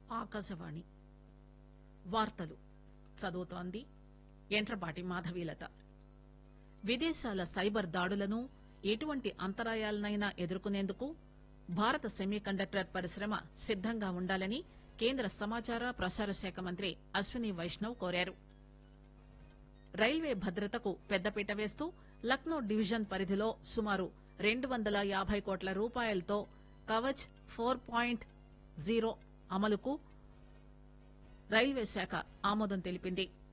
ఆకాశవాణి వార్తలు చదువుతోంది ఎంట్రపాటి మాధవీలత విదేశాల సైబర్ దాడులను ఎటువంటి అంతరాయాలనైనా ఎదుర్కొనేందుకు భారత సెమీ కండక్టర్ పరిశ్రమ సిద్దంగా ఉండాలని కేంద్ర సమాచార ప్రసార శాఖ మంత్రి అశ్విని వైష్ణవ్ కోరారు రైల్వే భద్రతకు పెద్దపీట వేస్తూ లక్నో డివిజన్ పరిధిలో సుమారు రెండు వందల యాభై కోట్ల రూపాయలతో కవచ్ ఫోర్ పాయింట్ జీరో అమలుకు రైల్వే శాఖ ఆమోదం తెలిపింది